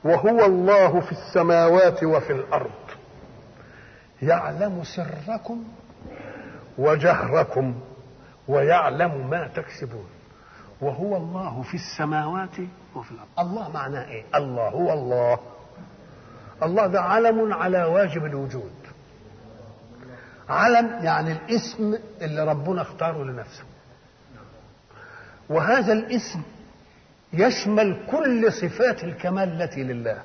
وهو الله في السماوات وفي الارض يعلم سركم وجهركم ويعلم ما تكسبون وهو الله في السماوات وفي الارض الله معناه ايه الله هو الله الله ده علم على واجب الوجود علم يعني الاسم اللي ربنا اختاره لنفسه وهذا الاسم يشمل كل صفات الكمال التي لله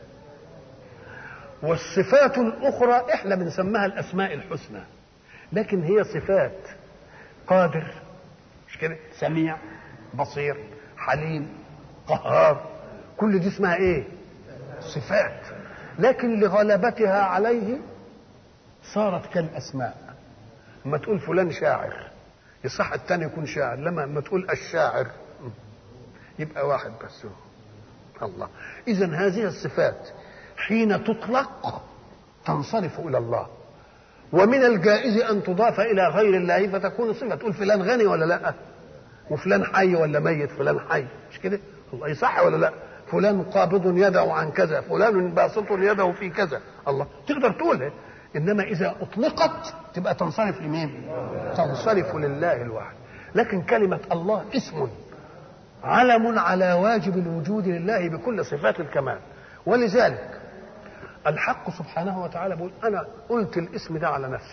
والصفات الاخرى احنا بنسميها الاسماء الحسنى لكن هي صفات قادر مش كده سميع بصير حليم قهار كل دي اسمها ايه صفات لكن لغلبتها عليه صارت كالاسماء لما تقول فلان شاعر يصح الثاني يكون شاعر لما لما تقول الشاعر يبقى واحد بس هو الله اذا هذه الصفات حين تطلق تنصرف الى الله ومن الجائز ان تضاف الى غير الله فتكون صفه تقول فلان غني ولا لا وفلان حي ولا ميت فلان حي مش كده الله يصح ولا لا فلان قابض يده عن كذا فلان باسط يده في كذا الله تقدر تقولها انما اذا اطلقت تبقى تنصرف لمين تنصرف لله الواحد لكن كلمه الله اسم علم على واجب الوجود لله بكل صفات الكمال ولذلك الحق سبحانه وتعالى بيقول انا قلت الاسم ده على نفسي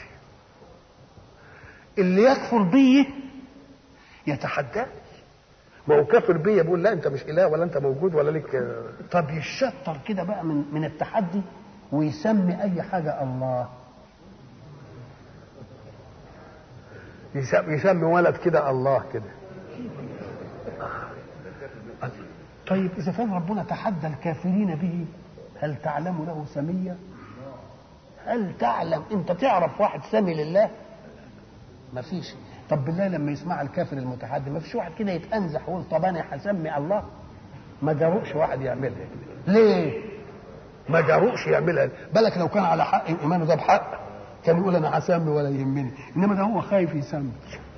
اللي يكفر بي يتحداني ما هو كافر بيا بيقول لا انت مش اله ولا انت موجود ولا لك طب يشطر كده بقى من من التحدي ويسمي اي حاجه الله يسمي ولد كده الله كده طيب اذا كان ربنا تحدى الكافرين به هل تعلم له سميا هل تعلم انت تعرف واحد سمي لله ما فيش طب بالله لما يسمع الكافر المتحدي ما فيش واحد كده يتأنزح ويقول طب انا هسمي الله ما جرؤش واحد يعملها ليه ما جرؤش يعملها بالك لو كان على حق ايمانه ده بحق كان يقول انا هسمي ولا يهمني انما ده هو خايف يسمي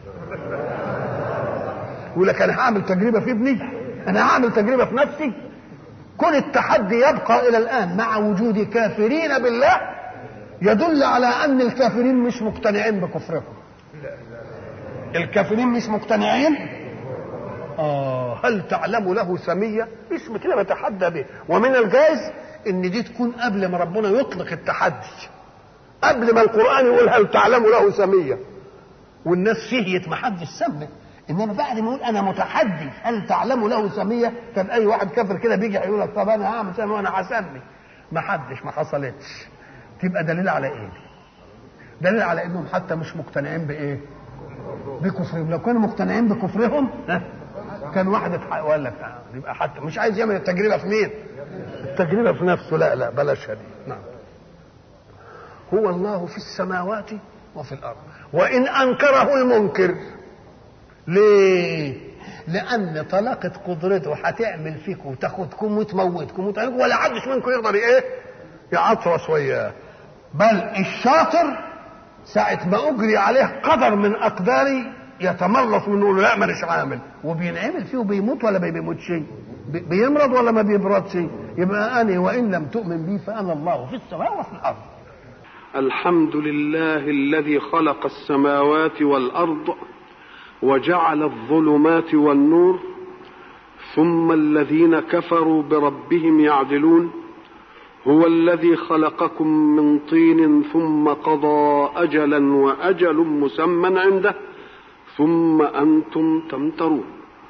يقول لك انا هعمل تجربه في ابني انا هعمل تجربه في نفسي كل التحدي يبقى الى الان مع وجود كافرين بالله يدل على ان الكافرين مش مقتنعين بكفرهم الكافرين مش مقتنعين آه هل تعلم له سمية اسم كده بتحدى به ومن الجائز ان دي تكون قبل ما ربنا يطلق التحدي قبل ما القرآن يقول هل تعلم له سمية والناس فهيت ما حدش سمى انما بعد ما يقول انا متحدي هل تعلم له سمية كان اي واحد كافر كده بيجي يقول لك طب انا هعمل سمي وانا هسمي ما حدش ما حصلتش تبقى دليل على ايه دليل على انهم حتى مش مقتنعين بايه بكفرهم لو كانوا مقتنعين بكفرهم كان واحد وقال لك يبقى حتى مش عايز يعمل التجربه في مين؟ التجربه في نفسه لا لا بلاش هذه نعم هو الله في السماوات وفي الارض وان انكره المنكر ليه؟ لان طلاقه قدرته هتعمل فيكم وتاخدكم وتموتكم وتعملكم ولا حدش منكم يقدر ايه؟ يعطرس وياه بل الشاطر ساعة ما أجري عليه قدر من أقداري يتملص منه لا مانيش عامل وبينعمل فيه وبيموت ولا ما بيموتش بيمرض ولا ما بيبردش يبقى أنا وإن لم تؤمن بي فأنا الله في السماء وفي الأرض الحمد لله الذي خلق السماوات والأرض وجعل الظلمات والنور ثم الذين كفروا بربهم يعدلون هو الذي خلقكم من طين ثم قضى اجلا واجل مسمى عنده ثم انتم تمترون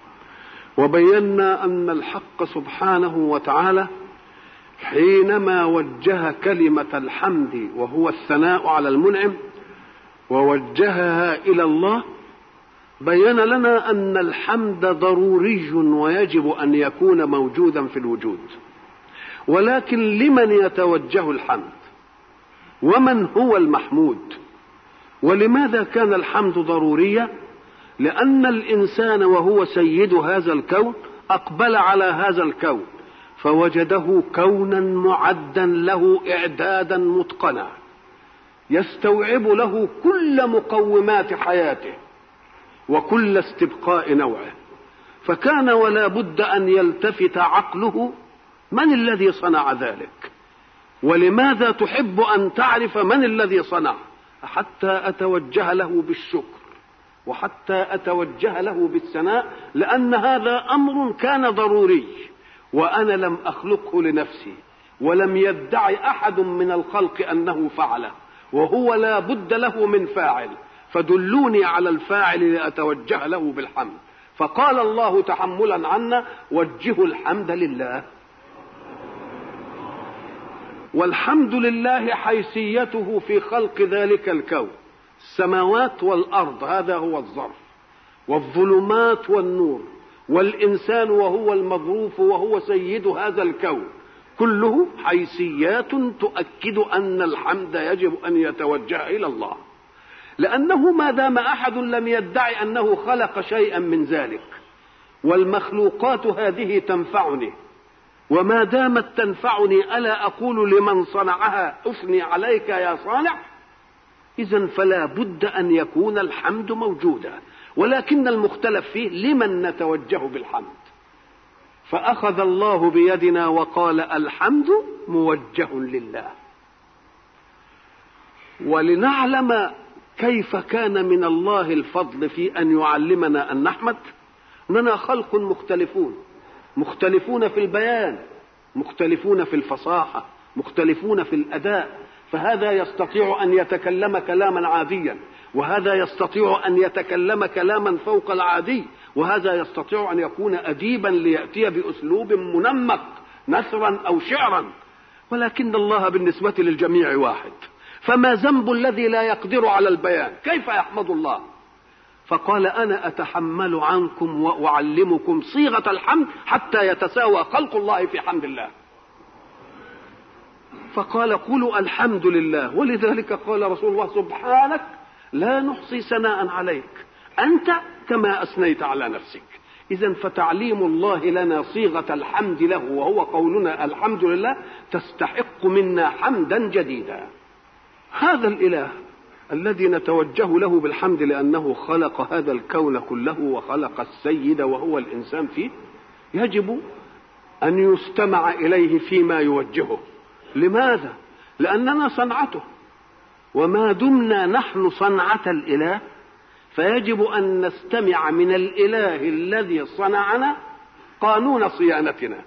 وبينا ان الحق سبحانه وتعالى حينما وجه كلمه الحمد وهو الثناء على المنعم ووجهها الى الله بين لنا ان الحمد ضروري ويجب ان يكون موجودا في الوجود ولكن لمن يتوجه الحمد ومن هو المحمود ولماذا كان الحمد ضروريا لان الانسان وهو سيد هذا الكون اقبل على هذا الكون فوجده كونا معدا له اعدادا متقنا يستوعب له كل مقومات حياته وكل استبقاء نوعه فكان ولا بد ان يلتفت عقله من الذي صنع ذلك ولماذا تحب ان تعرف من الذي صنع حتى اتوجه له بالشكر وحتى اتوجه له بالثناء لان هذا امر كان ضروري وانا لم اخلقه لنفسي ولم يدعي احد من الخلق انه فعله وهو لا بد له من فاعل فدلوني على الفاعل لاتوجه له بالحمد فقال الله تحملا عنا وجهوا الحمد لله والحمد لله حيثيته في خلق ذلك الكون السماوات والارض هذا هو الظرف والظلمات والنور والانسان وهو المظروف وهو سيد هذا الكون كله حيثيات تؤكد ان الحمد يجب ان يتوجه الى الله لانه ما دام احد لم يدعي انه خلق شيئا من ذلك والمخلوقات هذه تنفعني وما دامت تنفعني الا اقول لمن صنعها اثني عليك يا صانع اذا فلا بد ان يكون الحمد موجودا ولكن المختلف فيه لمن نتوجه بالحمد فاخذ الله بيدنا وقال الحمد موجه لله ولنعلم كيف كان من الله الفضل في ان يعلمنا ان نحمد اننا خلق مختلفون مختلفون في البيان مختلفون في الفصاحه مختلفون في الاداء فهذا يستطيع ان يتكلم كلاما عاديا وهذا يستطيع ان يتكلم كلاما فوق العادي وهذا يستطيع ان يكون اديبا لياتي باسلوب منمق نثرا او شعرا ولكن الله بالنسبه للجميع واحد فما ذنب الذي لا يقدر على البيان كيف يحمد الله فقال انا اتحمل عنكم واعلمكم صيغه الحمد حتى يتساوى خلق الله في حمد الله فقال قولوا الحمد لله ولذلك قال رسول الله سبحانك لا نحصي ثناء عليك انت كما اثنيت على نفسك اذا فتعليم الله لنا صيغه الحمد له وهو قولنا الحمد لله تستحق منا حمدا جديدا هذا الاله الذي نتوجه له بالحمد لانه خلق هذا الكون كله وخلق السيد وهو الانسان فيه يجب ان يستمع اليه فيما يوجهه لماذا لاننا صنعته وما دمنا نحن صنعه الاله فيجب ان نستمع من الاله الذي صنعنا قانون صيانتنا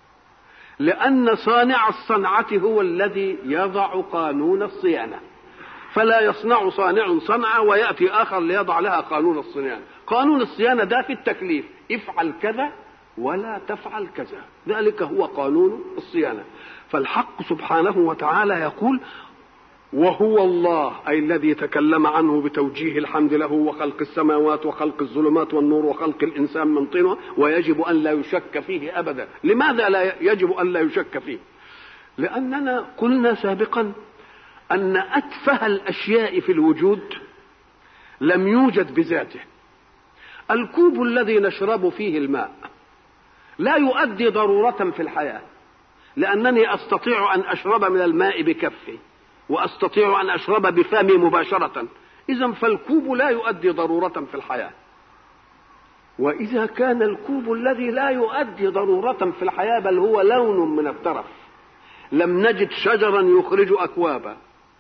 لان صانع الصنعه هو الذي يضع قانون الصيانه فلا يصنع صانع صنعة ويأتي آخر ليضع لها قانون الصيانة قانون الصيانة ده في التكليف افعل كذا ولا تفعل كذا ذلك هو قانون الصيانة فالحق سبحانه وتعالى يقول وهو الله أي الذي تكلم عنه بتوجيه الحمد له وخلق السماوات وخلق الظلمات والنور وخلق الإنسان من طين ويجب أن لا يشك فيه أبدا لماذا لا يجب أن لا يشك فيه لأننا قلنا سابقا أن أتفه الأشياء في الوجود لم يوجد بذاته الكوب الذي نشرب فيه الماء لا يؤدي ضرورة في الحياة لأنني أستطيع أن أشرب من الماء بكفي وأستطيع أن أشرب بفمي مباشرة إذا فالكوب لا يؤدي ضرورة في الحياة وإذا كان الكوب الذي لا يؤدي ضرورة في الحياة بل هو لون من الترف لم نجد شجرا يخرج أكوابا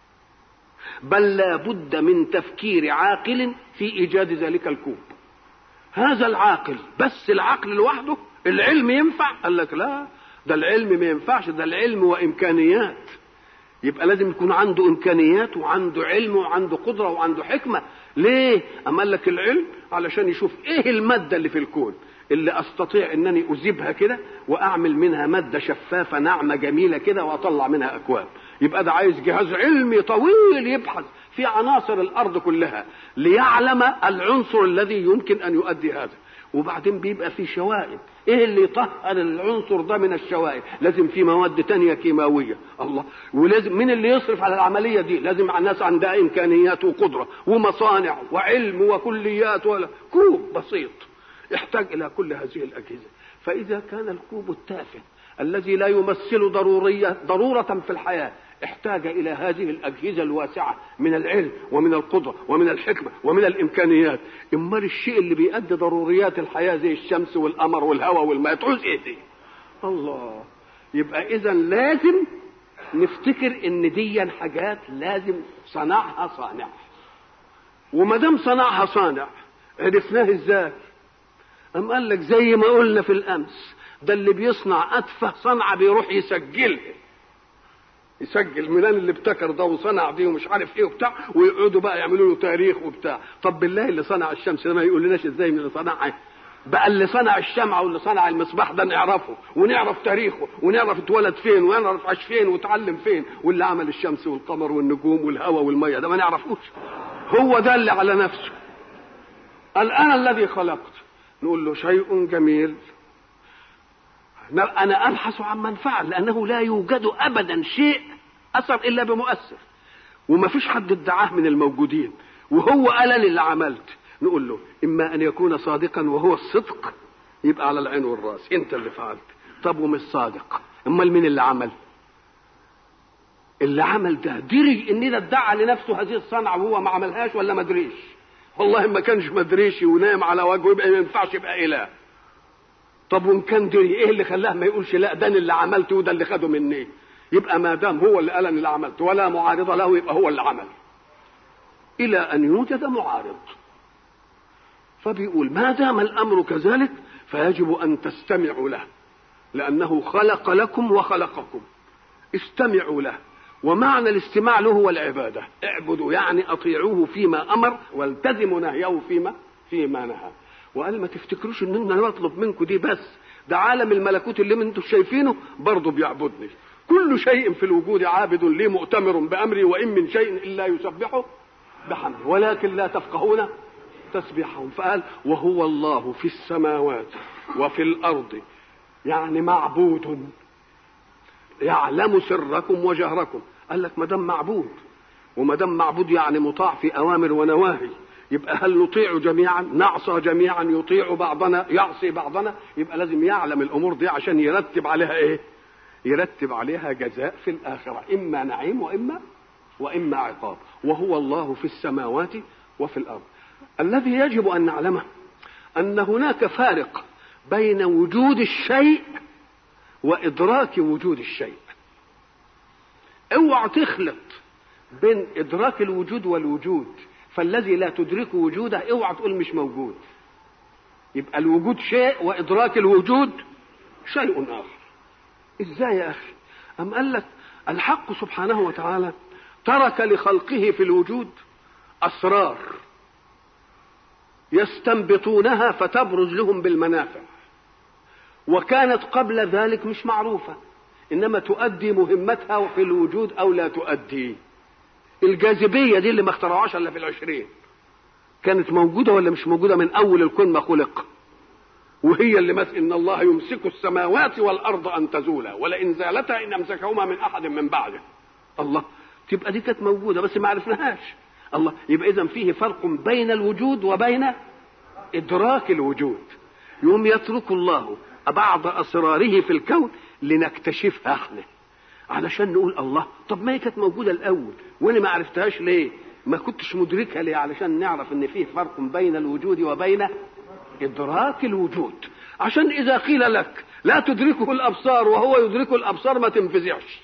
بل لا بد من تفكير عاقل في ايجاد ذلك الكوب هذا العاقل بس العقل لوحده العلم ينفع قال لك لا ده العلم ما ينفعش ده العلم وامكانيات يبقى لازم يكون عنده امكانيات وعنده علم وعنده قدره وعنده حكمه ليه اما قال لك العلم علشان يشوف ايه الماده اللي في الكون اللي استطيع انني اذيبها كده واعمل منها ماده شفافه ناعمه جميله كده واطلع منها اكواب يبقى ده عايز جهاز علمي طويل يبحث في عناصر الارض كلها ليعلم العنصر الذي يمكن ان يؤدي هذا وبعدين بيبقى في شوائب ايه اللي يطهر العنصر ده من الشوائب لازم في مواد تانية كيماويه الله ولازم مين اللي يصرف على العمليه دي لازم الناس عندها امكانيات وقدره ومصانع وعلم وكليات ولا كوب بسيط يحتاج الى كل هذه الاجهزه فاذا كان الكوب التافه الذي لا يمثل ضروريه ضروره في الحياه احتاج الى هذه الاجهزه الواسعه من العلم ومن القدره ومن الحكمه ومن الامكانيات امال الشيء اللي بيؤدي ضروريات الحياه زي الشمس والقمر والهواء والماء تعوز ايه دي الله يبقى اذا لازم نفتكر ان دي حاجات لازم صنعها صانع وما دام صنعها صانع عرفناه ازاي أم قال لك زي ما قلنا في الأمس ده اللي بيصنع أتفه صنعة بيروح يسجلها يسجل منان اللي ابتكر ده وصنع دي ومش عارف ايه وبتاع ويقعدوا بقى يعملوا له تاريخ وبتاع طب بالله اللي صنع الشمس ده ما يقول لناش ازاي من اللي صنعها بقى اللي صنع الشمعة واللي صنع المصباح ده نعرفه ونعرف تاريخه ونعرف اتولد فين ونعرف عاش فين واتعلم فين واللي عمل الشمس والقمر والنجوم والهواء والمية ده ما نعرفوش هو ده اللي على نفسه قال انا الذي خلقت نقول له شيء جميل انا ابحث عن منفعه لانه لا يوجد ابدا شيء اثر الا بمؤثر وما فيش حد ادعاه من الموجودين وهو قال اللي عملت نقول له اما ان يكون صادقا وهو الصدق يبقى على العين والراس انت اللي فعلت طب ومش صادق امال مين اللي عمل اللي عمل ده دري ان ده ادعى لنفسه هذه الصنعه وهو ما عملهاش ولا ما دريش والله ما كانش مدريش ونام على وجهه يبقى ما ينفعش يبقى اله طب وان كان دري ايه اللي خلاه ما يقولش لا ده اللي عملته وده اللي خده مني يبقى ما دام هو اللي قال انا اللي عملت ولا معارضه له يبقى هو اللي عمل الى ان يوجد معارض فبيقول ما دام الامر كذلك فيجب ان تستمعوا له لانه خلق لكم وخلقكم استمعوا له ومعنى الاستماع له هو العبادة اعبدوا يعني أطيعوه فيما أمر والتزموا نهيه فيما فيما نهى وقال ما تفتكروش ان انا بطلب منكم دي بس ده عالم الملكوت اللي انتم شايفينه برضه بيعبدني كل شيء في الوجود عابد لي مؤتمر بأمري وإن من شيء إلا يسبحه بحمده ولكن لا تفقهون تسبيحهم فقال وهو الله في السماوات وفي الأرض يعني معبود يعلم سركم وجهركم قال لك ما دام معبود وما دام معبود يعني مطاع في اوامر ونواهي يبقى هل نطيع جميعا نعصى جميعا يطيع بعضنا يعصي بعضنا يبقى لازم يعلم الامور دي عشان يرتب عليها ايه يرتب عليها جزاء في الاخره اما نعيم واما واما عقاب وهو الله في السماوات وفي الارض الذي يجب ان نعلمه ان هناك فارق بين وجود الشيء وادراك وجود الشيء اوعى تخلط بين ادراك الوجود والوجود فالذي لا تدرك وجوده اوعى تقول مش موجود يبقى الوجود شيء وادراك الوجود شيء اخر ازاي يا اخي ام قال لك الحق سبحانه وتعالى ترك لخلقه في الوجود اسرار يستنبطونها فتبرز لهم بالمنافع وكانت قبل ذلك مش معروفة إنما تؤدي مهمتها في الوجود أو لا تؤدي الجاذبية دي اللي ما اخترعوهاش إلا في العشرين كانت موجودة ولا مش موجودة من أول الكون ما خلق وهي اللي مثل إن الله يمسك السماوات والأرض أن تزولا ولئن زالتا إن أمسكهما من أحد من بعده الله تبقى دي كانت موجودة بس ما عرفناهاش الله يبقى إذا فيه فرق بين الوجود وبين إدراك الوجود يوم يترك الله بعض اسراره في الكون لنكتشفها احنا علشان نقول الله طب ما هي كانت موجوده الاول وانا ما عرفتهاش ليه ما كنتش مدركها ليه علشان نعرف ان فيه فرق بين الوجود وبين ادراك الوجود عشان اذا قيل لك لا تدركه الابصار وهو يدرك الابصار ما تنفزعش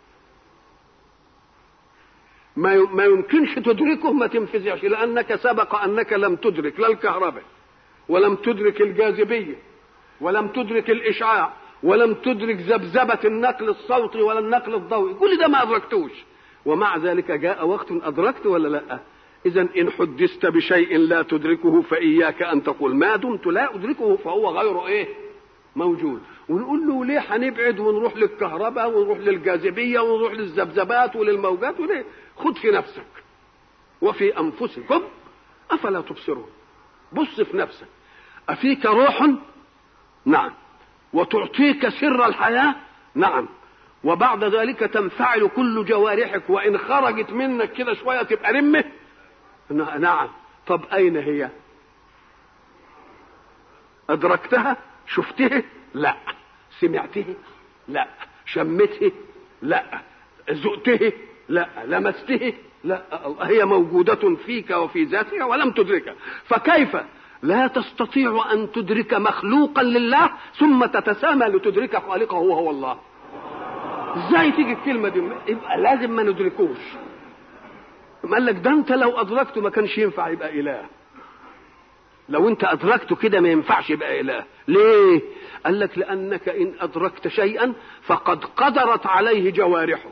ما ما يمكنش تدركه ما تنفزعش لانك سبق انك لم تدرك لا الكهرباء ولم تدرك الجاذبيه ولم تدرك الاشعاع ولم تدرك ذبذبه النقل الصوتي ولا النقل الضوئي كل ده ما ادركتوش ومع ذلك جاء وقت ادركت ولا لا اذا ان حدثت بشيء لا تدركه فاياك ان تقول ما دمت لا ادركه فهو غير ايه موجود ونقول له ليه هنبعد ونروح للكهرباء ونروح للجاذبيه ونروح للذبذبات وللموجات وليه خد في نفسك وفي انفسكم افلا تبصرون بص في نفسك افيك روح نعم وتعطيك سر الحياة نعم وبعد ذلك تنفعل كل جوارحك وإن خرجت منك كده شوية تبقى رمة نعم طب أين هي أدركتها شفته لا سمعته لا شمته لا ذقته لا لمسته لا هي موجودة فيك وفي ذاتك ولم تدركها فكيف لا تستطيع أن تدرك مخلوقا لله ثم تتسامى لتدرك خالقه وهو الله ازاي تيجي الكلمه دي يبقى لازم ما ندركوش قال لك ده انت لو ادركته ما كانش ينفع يبقى اله لو انت ادركته كده ما ينفعش يبقى اله ليه قال لك لانك ان ادركت شيئا فقد قدرت عليه جوارحك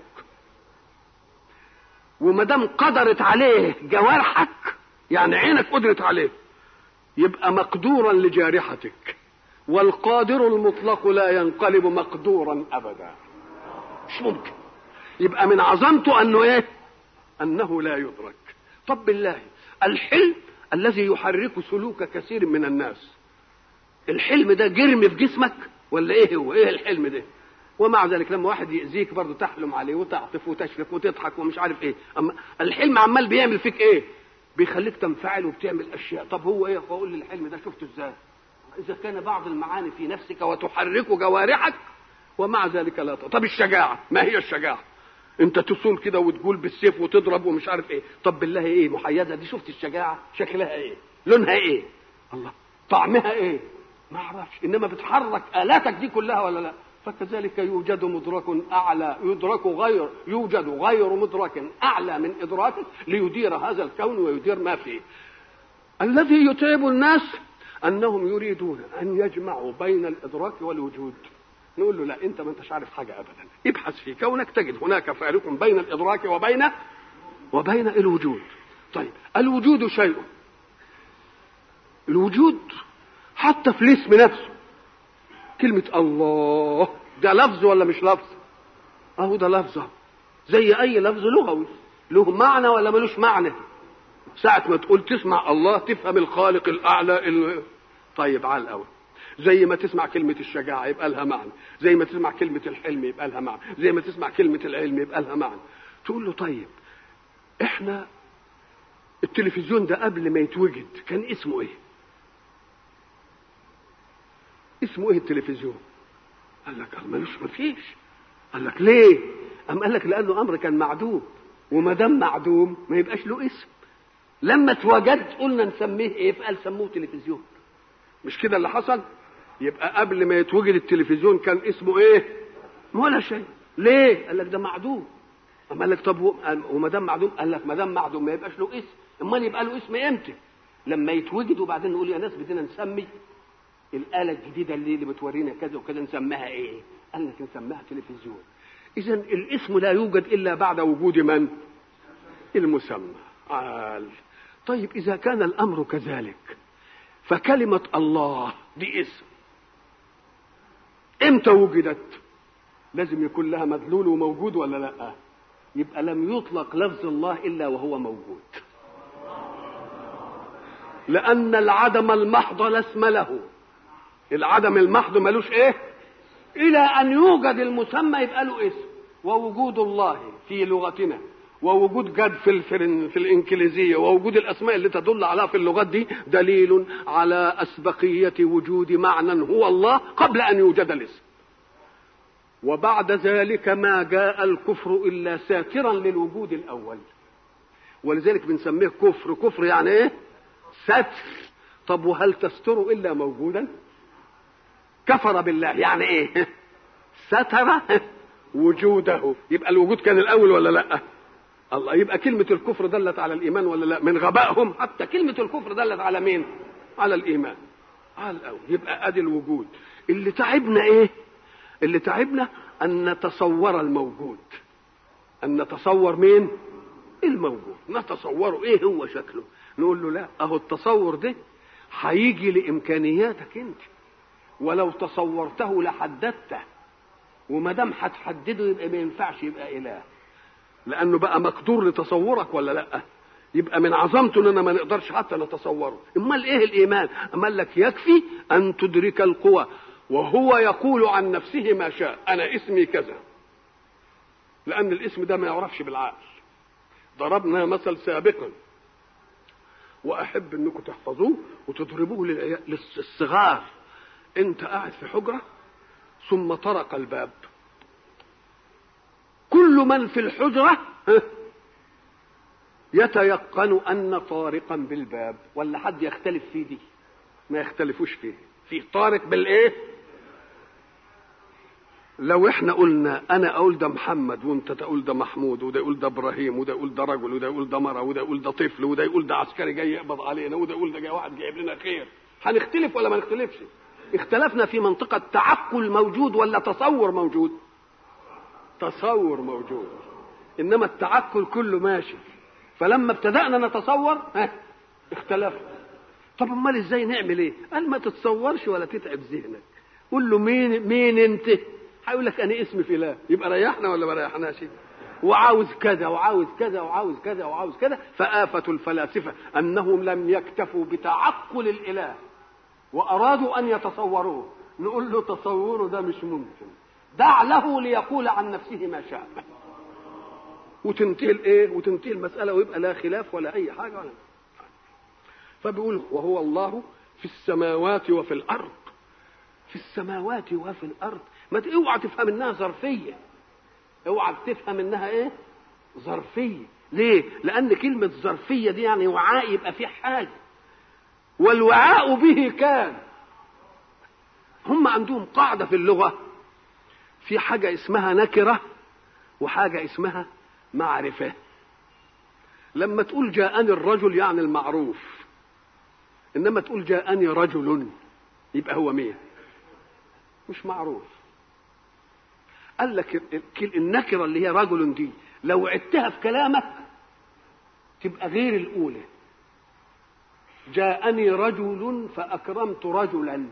وما دام قدرت عليه جوارحك يعني عينك قدرت عليه يبقى مقدورا لجارحتك والقادر المطلق لا ينقلب مقدورا ابدا مش ممكن يبقى من عظمته انه ايه انه لا يدرك طب بالله الحلم الذي يحرك سلوك كثير من الناس الحلم ده جرم في جسمك ولا ايه هو ايه الحلم ده ومع ذلك لما واحد يأذيك برضه تحلم عليه وتعطف وتشفق وتضحك ومش عارف ايه اما الحلم عمال بيعمل فيك ايه بيخليك تنفعل وبتعمل اشياء طب هو ايه فاقول لي الحلم ده شفته ازاي اذا كان بعض المعاني في نفسك وتحرك جوارحك ومع ذلك لا طب الشجاعه ما هي الشجاعه انت تصول كده وتقول بالسيف وتضرب ومش عارف ايه طب بالله ايه محيده دي شفت الشجاعه شكلها ايه لونها ايه الله طعمها ايه ما اعرفش انما بتحرك الاتك دي كلها ولا لا فكذلك يوجد مدرك اعلى يدرك غير يوجد غير مدرك اعلى من ادراكك ليدير هذا الكون ويدير ما فيه الذي يتعب الناس انهم يريدون ان يجمعوا بين الادراك والوجود نقول له لا انت ما انتش عارف حاجه ابدا ابحث في كونك تجد هناك فارق بين الادراك وبين وبين الوجود طيب الوجود شيء الوجود حتى في الاسم نفسه كلمة الله ده لفظ ولا مش لفظ؟ أهو ده لفظ زي أي لفظ لغوي له معنى ولا ملوش معنى؟ ساعة ما تقول تسمع الله تفهم الخالق الأعلى ال... طيب على الأول زي ما تسمع كلمة الشجاعة يبقى لها معنى زي ما تسمع كلمة الحلم يبقى لها معنى زي ما تسمع كلمة العلم يبقى لها معنى تقول له طيب احنا التلفزيون ده قبل ما يتوجد كان اسمه ايه اسمه ايه التلفزيون قال لك ملوش مفيش قال لك ليه أم قال لك لانه امر كان معدوم وما دام معدوم ما يبقاش له اسم لما اتوجد قلنا نسميه ايه فقال سموه تلفزيون مش كده اللي حصل يبقى قبل ما يتوجد التلفزيون كان اسمه ايه ولا شيء ليه قال لك ده معدوم اما قال لك طب وما دام معدوم قال لك ما دام معدوم ما يبقاش له اسم امال يبقى له اسم امتى لما يتوجد وبعدين نقول يا ناس بدنا نسمي الآلة الجديدة اللي, اللي بتورينا كذا وكذا نسميها ايه قال لك نسميها تلفزيون اذا الاسم لا يوجد الا بعد وجود من المسمى قال طيب اذا كان الامر كذلك فكلمة الله دي اسم امتى وجدت لازم يكون لها مدلول وموجود ولا لا يبقى لم يطلق لفظ الله الا وهو موجود لان العدم المحض لا اسم له العدم المحض ملوش ايه الى ان يوجد المسمى يبقى له اسم ووجود الله في لغتنا ووجود جد في في الانجليزيه ووجود الاسماء اللي تدل عليها في اللغات دي دليل على اسبقيه وجود معنى هو الله قبل ان يوجد الاسم وبعد ذلك ما جاء الكفر الا ساترا للوجود الاول ولذلك بنسميه كفر كفر يعني ايه ستر طب وهل تستر الا موجودا كفر بالله يعني ايه ستر وجوده يبقى الوجود كان الاول ولا لا الله يبقى كلمة الكفر دلت على الإيمان ولا لا من غبائهم حتى كلمة الكفر دلت على مين على الإيمان على الأول يبقى أدي الوجود اللي تعبنا إيه اللي تعبنا أن نتصور الموجود أن نتصور مين الموجود نتصوره إيه هو شكله نقول له لا أهو التصور ده هيجي لإمكانياتك أنت ولو تصورته لحددته وما دام هتحدده يبقى ما ينفعش يبقى اله لانه بقى مقدور لتصورك ولا لا يبقى من عظمته اننا ما نقدرش حتى نتصوره امال ايه الايمان اما لك يكفي ان تدرك القوى وهو يقول عن نفسه ما شاء انا اسمي كذا لان الاسم ده ما يعرفش بالعقل ضربنا مثل سابقا واحب انكم تحفظوه وتضربوه للصغار انت قاعد في حجره ثم طرق الباب كل من في الحجرة يتيقن أن طارقا بالباب ولا حد يختلف في دي ما يختلفوش فيه في طارق بالإيه لو احنا قلنا انا اقول ده محمد وانت تقول ده محمود وده يقول ده ابراهيم وده يقول ده رجل وده يقول ده مره وده يقول ده طفل وده يقول ده عسكري جاي يقبض علينا وده يقول ده جاي واحد جايب لنا خير هنختلف ولا ما نختلفش اختلفنا في منطقة تعقل موجود ولا تصور موجود تصور موجود انما التعقل كله ماشي فلما ابتدأنا نتصور ها اختلفنا طب امال ازاي نعمل ايه قال ما تتصورش ولا تتعب ذهنك قول له مين مين انت هيقول لك انا اسمي فلان يبقى ريحنا ولا ما ريحناش وعاوز كذا وعاوز كذا وعاوز كذا وعاوز كذا فآفة الفلاسفة أنهم لم يكتفوا بتعقل الإله وأرادوا أن يتصوروه نقول له تصوره ده مش ممكن دع له ليقول عن نفسه ما شاء وتنتهي الايه وتنتهي المسألة ويبقى لا خلاف ولا أي حاجة ولا فبيقول وهو الله في السماوات وفي الأرض في السماوات وفي الأرض ما اوعى تفهم انها ظرفيه اوعى تفهم انها ايه ظرفيه ليه لان كلمه ظرفيه دي يعني وعاء يبقى فيه حاجه والوعاء به كان هم عندهم قاعده في اللغه في حاجه اسمها نكره وحاجه اسمها معرفه لما تقول جاءني الرجل يعني المعروف انما تقول جاءني رجل يبقى هو مين مش معروف قال لك النكره اللي هي رجل دي لو عدتها في كلامك تبقى غير الاولى جاءني رجل فاكرمت رجلا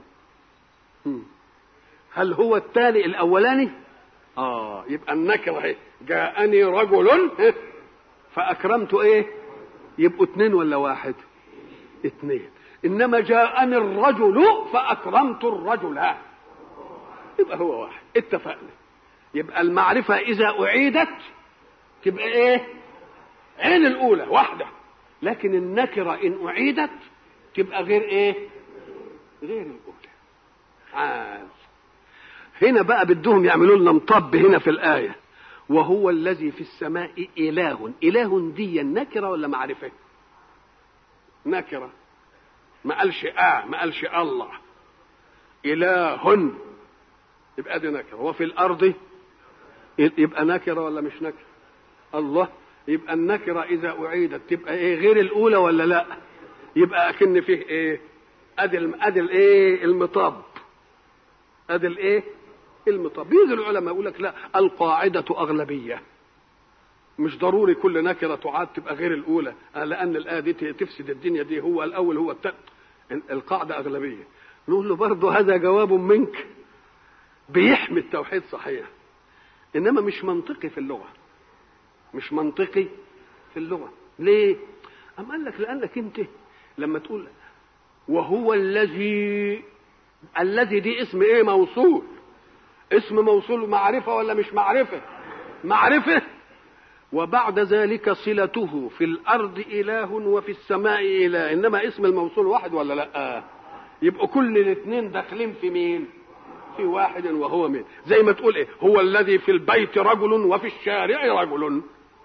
هل هو التالي الاولاني اه يبقى النكره اهي جاءني رجل فاكرمت ايه يبقوا اتنين ولا واحد اتنين انما جاءني الرجل فاكرمت الرجل يبقى هو واحد اتفقنا يبقى المعرفة إذا أعيدت تبقى إيه؟ عين الأولى واحدة لكن النكرة إن أعيدت تبقى غير إيه؟ غير الأولى عاد هنا بقى بدهم يعملوا لنا مطب هنا في الآية وهو الذي في السماء إله إله دي نكرة ولا معرفة؟ نكرة ما قالش آه ما قالش الله إله يبقى دي نكرة وفي الأرض يبقى نكرة ولا مش نكرة الله يبقى النكرة إذا أعيدت تبقى إيه غير الأولى ولا لا يبقى أكن فيه إيه أدي أدي الإيه المطاب أدي الإيه المطاب يجي العلماء يقول لك لا القاعدة أغلبية مش ضروري كل نكرة تعاد تبقى غير الأولى لأن الآية دي تفسد الدنيا دي هو الأول هو التاني القاعدة أغلبية نقول له برضه هذا جواب منك بيحمي التوحيد صحيح انما مش منطقي في اللغه مش منطقي في اللغه ليه ام قال لك لانك انت لما تقول وهو الذي الذي دي اسم ايه موصول اسم موصول معرفه ولا مش معرفه معرفه وبعد ذلك صلته في الارض اله وفي السماء اله انما اسم الموصول واحد ولا لا يبقوا كل الاثنين داخلين في مين في واحد وهو من زي ما تقول ايه هو الذي في البيت رجل وفي الشارع رجل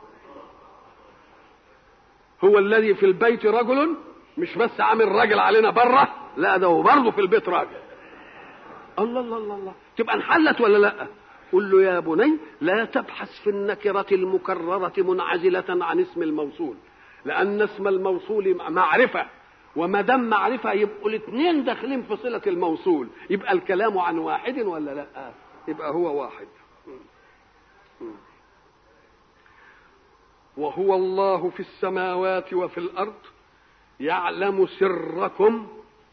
هو الذي في البيت رجل مش بس عامل راجل علينا بره لا ده هو برضه في البيت راجل الله الله الله الله تبقى انحلت ولا لا قل له يا بني لا تبحث في النكرة المكررة منعزلة عن اسم الموصول لأن اسم الموصول معرفة وما دام معرفه يبقوا الاثنين داخلين في صله الموصول يبقى الكلام عن واحد ولا لا يبقى هو واحد وهو الله في السماوات وفي الارض يعلم سركم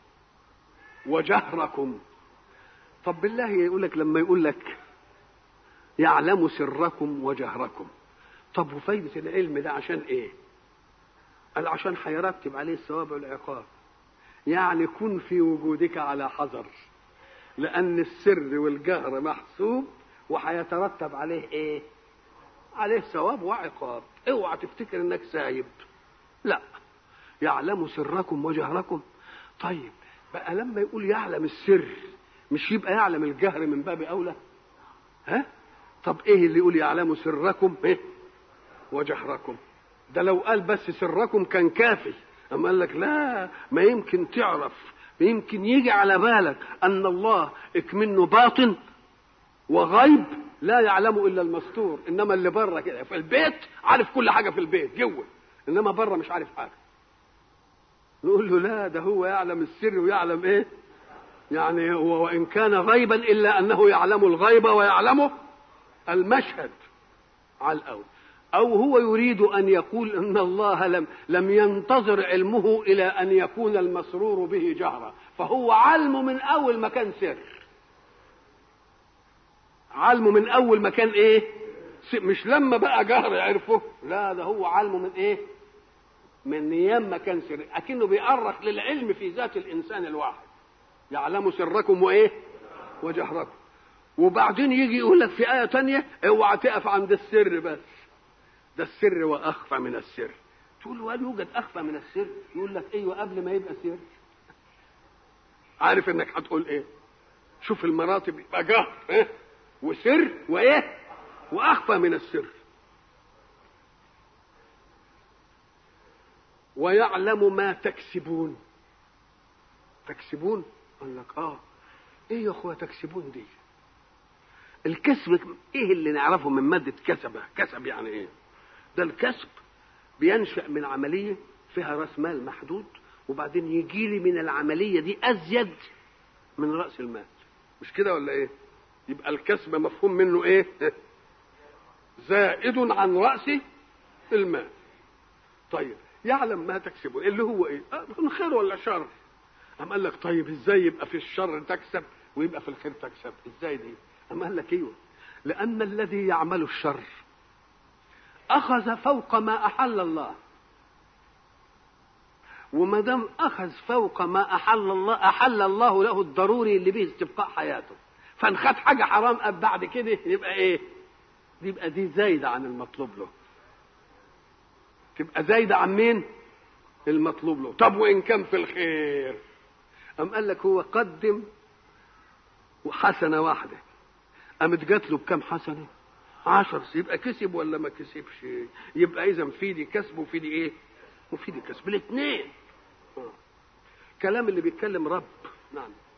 وجهركم طب بالله يقول لك لما يقول لك يعلم سركم وجهركم طب وفايده العلم ده عشان ايه قال عشان هيرتب عليه الثواب والعقاب يعني كن في وجودك على حذر لأن السر والجهر محسوب وهيترتب عليه إيه؟ عليه ثواب وعقاب اوعى تفتكر انك سايب لا يعلم سركم وجهركم طيب بقى لما يقول يعلم السر مش يبقى يعلم الجهر من باب اولى ها طب ايه اللي يقول يعلم سركم ايه وجهركم ده لو قال بس سركم كان كافي أما قال لك لا ما يمكن تعرف ما يمكن يجي على بالك أن الله اكمنه باطن وغيب لا يعلم الا المستور انما اللي بره كده في البيت عارف كل حاجه في البيت جوه انما بره مش عارف حاجه نقول له لا ده هو يعلم السر ويعلم ايه يعني هو وان كان غيبا الا انه يعلم الغيب ويعلم المشهد على الاول او هو يريد ان يقول ان الله لم لم ينتظر علمه الى ان يكون المسرور به جهرا فهو علمه من اول ما كان سر علمه من اول ما كان ايه مش لما بقى جهر يعرفه لا ده هو علمه من ايه من ايام ما كان سر اكنه بيأرخ للعلم في ذات الانسان الواحد يعلم سركم وايه وجهركم وبعدين يجي يقول لك في آية تانية اوعى تقف عند السر بس ده السر وأخفى من السر تقول له هل يوجد أخفى من السر يقول لك أيوة قبل ما يبقى سر عارف انك هتقول ايه شوف المراتب يبقى جهر إيه؟ وسر وايه واخفى من السر ويعلم ما تكسبون تكسبون قال لك اه ايه يا اخويا تكسبون دي الكسب ايه اللي نعرفه من مادة كسبة كسب يعني ايه ده الكسب بينشأ من عملية فيها راس مال محدود وبعدين يجي لي من العملية دي أزيد من رأس المال مش كده ولا ايه يبقى الكسب مفهوم منه ايه زائد عن رأس المال طيب يعلم ما تكسبه اللي هو ايه آه من خير ولا شر أم قال لك طيب ازاي يبقى في الشر تكسب ويبقى في الخير تكسب ازاي دي أم قال لك ايوه لأن الذي يعمل الشر أخذ فوق ما أحل الله وما دام أخذ فوق ما أحل الله أحل الله له الضروري اللي به استبقاء حياته فان خد حاجة حرام بعد كده يبقى إيه؟ يبقى دي زايدة عن المطلوب له تبقى زايدة عن مين؟ المطلوب له طب وإن كان في الخير أم قال لك هو قدم وحسنة واحدة قامت جات له بكام حسنة؟ عشر يبقى كسب ولا ما كسبش يبقى اذا في دي كسب وفي دي ايه وفي دي كسب الاثنين كلام اللي بيتكلم رب نعم